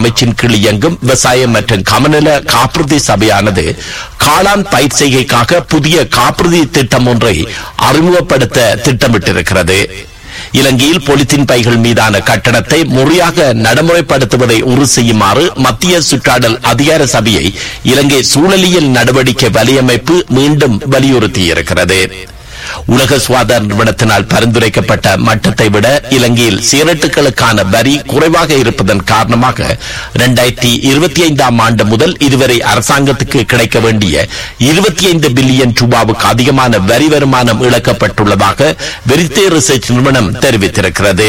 அமைச்சின் கீழ் இயங்கும் விவசாயம் மற்றும் கமநல காப்புறுதி சபையானது காளான் பயிர் செய்கைக்காக புதிய காப்புறுதி திட்டம் ஒன்றை அறிமுகப்படுத்த திட்டமிட்டிருக்கிறது இலங்கையில் பொலித்தீன் பைகள் மீதான கட்டணத்தை முறையாக நடைமுறைப்படுத்துவதை உறுதி செய்யுமாறு மத்திய சுற்றாடல் அதிகார சபையை இலங்கை சூழலியல் நடவடிக்கை வலையமைப்பு மீண்டும் வலியுறுத்தியிருக்கிறது உலக சுகாதார நிறுவனத்தினால் பரிந்துரைக்கப்பட்ட மட்டத்தை விட இலங்கையில் சிகரெட்டுகளுக்கான வரி குறைவாக இருப்பதன் காரணமாக இரண்டாயிரத்தி இருபத்தி ஐந்தாம் ஆண்டு முதல் இதுவரை அரசாங்கத்துக்கு கிடைக்க வேண்டிய இருபத்தி ஐந்து பில்லியன் ரூபாவுக்கு அதிகமான வரி வருமானம் இழக்கப்பட்டுள்ளதாக வெரித்தே ரிசர்ச் நிறுவனம் தெரிவித்திருக்கிறது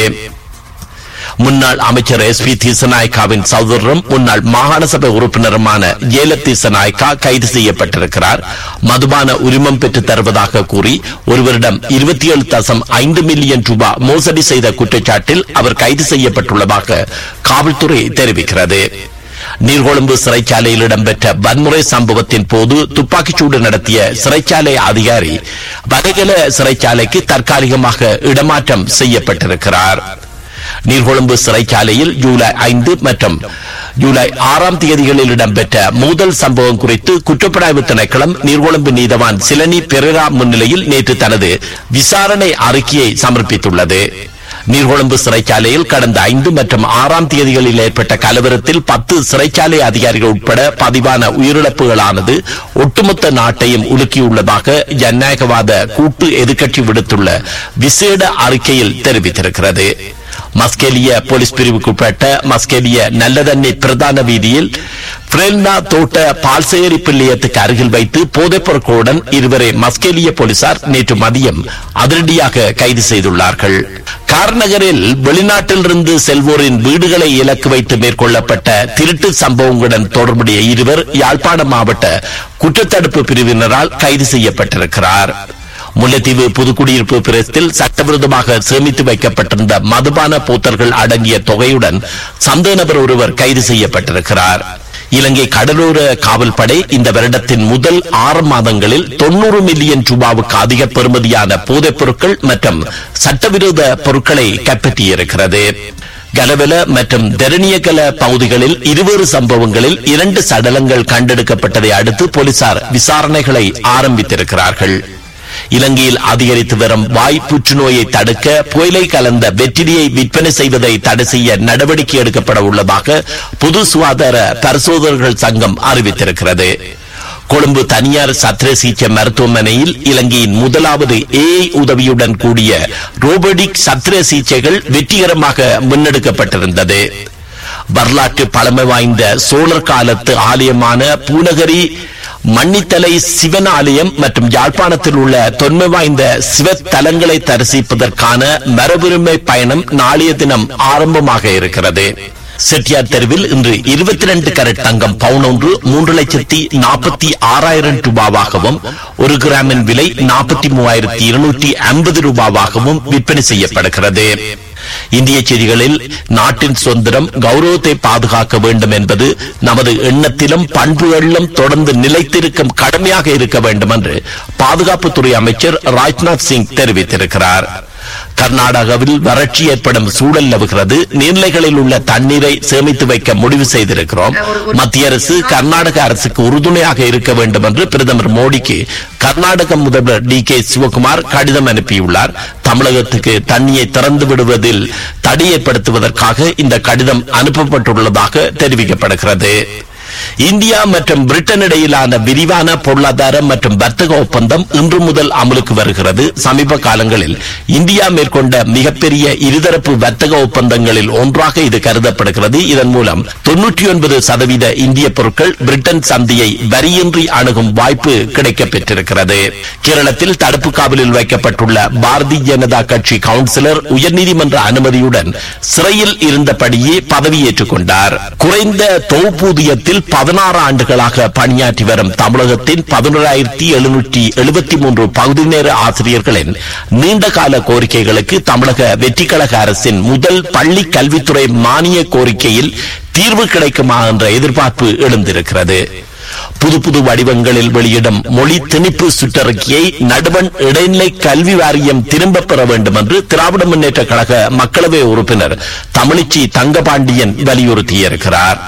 முன்னாள் அமைச்சர் எஸ் பி தீசநாயக்காவின் சகோதரரும் முன்னாள் மாகாண சபை உறுப்பினருமான ஜேல தீசநாயக்கா கைது செய்யப்பட்டிருக்கிறார் மதுபான உரிமம் பெற்று தருவதாக கூறி ஒருவரிடம் இருபத்தி ஏழு தசம் ஐந்து மில்லியன் ரூபாய் மோசடி செய்த குற்றச்சாட்டில் அவர் கைது செய்யப்பட்டுள்ளதாக காவல்துறை தெரிவிக்கிறது நீர்கொழும்பு சிறைச்சாலையில் இடம்பெற்ற வன்முறை சம்பவத்தின் போது துப்பாக்கிச்சூடு நடத்திய சிறைச்சாலை அதிகாரி வடகல சிறைச்சாலைக்கு தற்காலிகமாக இடமாற்றம் செய்யப்பட்டிருக்கிறார் நீர்கொழும்பு சிறைச்சாலையில் ஜூலை ஐந்து மற்றும் ஜூலை ஆறாம் தேதிகளில் இடம்பெற்ற மோதல் சம்பவம் குறித்து குற்றப்புலனாய்வு திணைக்களம் நீர்கொழும்பு நீதவான் சிலனி பெரேரா முன்னிலையில் நேற்று தனது விசாரணை அறிக்கையை சமர்ப்பித்துள்ளது நீர்கொழும்பு சிறைச்சாலையில் கடந்த ஐந்து மற்றும் ஆறாம் தேதிகளில் ஏற்பட்ட கலவரத்தில் பத்து சிறைச்சாலை அதிகாரிகள் உட்பட பதிவான உயிரிழப்புகளானது ஒட்டுமொத்த நாட்டையும் உலுக்கியுள்ளதாக ஜனநாயகவாத கூட்டு எதிர்க்கட்சி விடுத்துள்ள விசேட அறிக்கையில் தெரிவித்திருக்கிறது மஸ்கெலிய போலீஸ் பிரிவுக்குட்பட்ட மஸ்கெலிய நல்லதண்ணி பிரதான வீதியில் பிரேல்னா தோட்ட பால்சேரி பிள்ளையத்துக்கு அருகில் வைத்து போதைப் பொருட்களுடன் இருவரை மஸ்கெலிய போலீசார் நேற்று மதியம் அதிரடியாக கைது செய்துள்ளார்கள் கார்நகரில் வெளிநாட்டிலிருந்து செல்வோரின் வீடுகளை இலக்கு வைத்து மேற்கொள்ளப்பட்ட திருட்டு சம்பவங்களுடன் தொடர்புடைய இருவர் யாழ்ப்பாணம் மாவட்ட குற்றத்தடுப்பு பிரிவினரால் கைது செய்யப்பட்டிருக்கிறார் முல்லைத்தீவு புதுக்குடியிருப்பு பிரதேசத்தில் சட்டவிரோதமாக சேமித்து வைக்கப்பட்டிருந்த மதுபான போத்தல்கள் அடங்கிய தொகையுடன் சந்தேக நபர் ஒருவர் கைது செய்யப்பட்டிருக்கிறார் இலங்கை கடலோர காவல்படை இந்த வருடத்தின் முதல் ஆறு மாதங்களில் தொண்ணூறு மில்லியன் ரூபாவுக்கு அதிக பெறுமதியான போதைப் பொருட்கள் மற்றும் சட்டவிரோத பொருட்களை கைப்பற்றியிருக்கிறது கலவெல மற்றும் தெரணியகல பகுதிகளில் இருவேறு சம்பவங்களில் இரண்டு சடலங்கள் கண்டெடுக்கப்பட்டதை அடுத்து போலீசார் விசாரணைகளை ஆரம்பித்திருக்கிறார்கள் இலங்கையில் அதிகரித்து வரும் வாய் புற்றுநோயை தடுக்க புயலை கலந்த வெற்றிலியை விற்பனை செய்வதை தடை செய்ய நடவடிக்கை எடுக்கப்பட உள்ளதாக பொது சுகாதார பரிசோதகர்கள் சங்கம் அறிவித்திருக்கிறது கொழும்பு தனியார் சத்திர சிகிச்சை மருத்துவமனையில் இலங்கையின் முதலாவது ஏஐ உதவியுடன் கூடிய ரோபோடிக் சத்திர சிகிச்சைகள் வெற்றிகரமாக முன்னெடுக்கப்பட்டிருந்தது வரலாற்று பழமை வாய்ந்த சோழர் காலத்து ஆலயமான பூநகரி மன்னித்தலை சிவன் ஆலயம் மற்றும் யாழ்ப்பாணத்தில் உள்ள தொன்மை வாய்ந்த சிவத்தலங்களை தரிசிப்பதற்கான மரபுரிமை பயணம் நாளைய தினம் ஆரம்பமாக இருக்கிறது செட்டியார் தெருவில் இன்று இருபத்தி ரெண்டு கரட் தங்கம் பவுன் ஒன்று மூன்று லட்சத்தி நாற்பத்தி ஆறாயிரம் ரூபாவாகவும் ஒரு கிராமின் விலை நாற்பத்தி மூவாயிரத்தி இருநூற்றி ஐம்பது ரூபாவாகவும் விற்பனை செய்யப்படுகிறது இந்திய செய்திகளில் நாட்டின் சுதந்திரம் கௌரவத்தை பாதுகாக்க வேண்டும் என்பது நமது எண்ணத்திலும் பண்புகளிலும் தொடர்ந்து நிலைத்திருக்கும் கடமையாக இருக்க வேண்டும் என்று பாதுகாப்புத்துறை அமைச்சர் ராஜ்நாத் சிங் தெரிவித்திருக்கிறார் கர்நாடகாவில் வறட்சி ஏற்படும் சூழல் நிலவுகிறது நீர்நிலைகளில் உள்ள தண்ணீரை சேமித்து வைக்க முடிவு செய்திருக்கிறோம் மத்திய அரசு கர்நாடக அரசுக்கு உறுதுணையாக இருக்க வேண்டும் என்று பிரதமர் மோடிக்கு கர்நாடக முதல்வர் டி கே சிவகுமார் கடிதம் அனுப்பியுள்ளார் தமிழகத்துக்கு தண்ணியை திறந்து விடுவதில் தடை ஏற்படுத்துவதற்காக இந்த கடிதம் அனுப்பப்பட்டுள்ளதாக தெரிவிக்கப்படுகிறது இந்தியா மற்றும் பிரிட்டன் இடையிலான விரிவான பொருளாதார மற்றும் வர்த்தக ஒப்பந்தம் இன்று முதல் அமலுக்கு வருகிறது சமீப காலங்களில் இந்தியா மேற்கொண்ட மிகப்பெரிய இருதரப்பு வர்த்தக ஒப்பந்தங்களில் ஒன்றாக இது கருதப்படுகிறது இதன் மூலம் தொன்னூற்றி ஒன்பது சதவீத இந்திய பொருட்கள் பிரிட்டன் சந்தையை வரியின்றி அணுகும் வாய்ப்பு கிடைக்கப் பெற்றிருக்கிறது கேரளத்தில் தடுப்பு காவலில் வைக்கப்பட்டுள்ள பாரதிய ஜனதா கட்சி கவுன்சிலர் உயர்நீதிமன்ற அனுமதியுடன் சிறையில் இருந்தபடியே பதவியேற்றுக் கொண்டார் குறைந்த தொகுப்பூதியத்தில் பதினாறு ஆண்டுகளாக பணியாற்றி வரும் தமிழகத்தின் பதினோராயிரத்தி எழுநூற்றி எழுபத்தி மூன்று பகுதி நேர ஆசிரியர்களின் நீண்டகால கோரிக்கைகளுக்கு தமிழக வெற்றிக்கழக அரசின் முதல் பள்ளி கல்வித்துறை மானிய கோரிக்கையில் தீர்வு கிடைக்குமா என்ற எதிர்பார்ப்பு எழுந்திருக்கிறது புது புது வடிவங்களில் வெளியிடும் மொழி திணிப்பு சுற்றறிக்கையை நடுவன் இடைநிலை கல்வி வாரியம் திரும்பப் பெற வேண்டும் என்று திராவிட முன்னேற்ற கழக மக்களவை உறுப்பினர் தமிழிச்சி தங்கபாண்டியன் வலியுறுத்தியிருக்கிறார்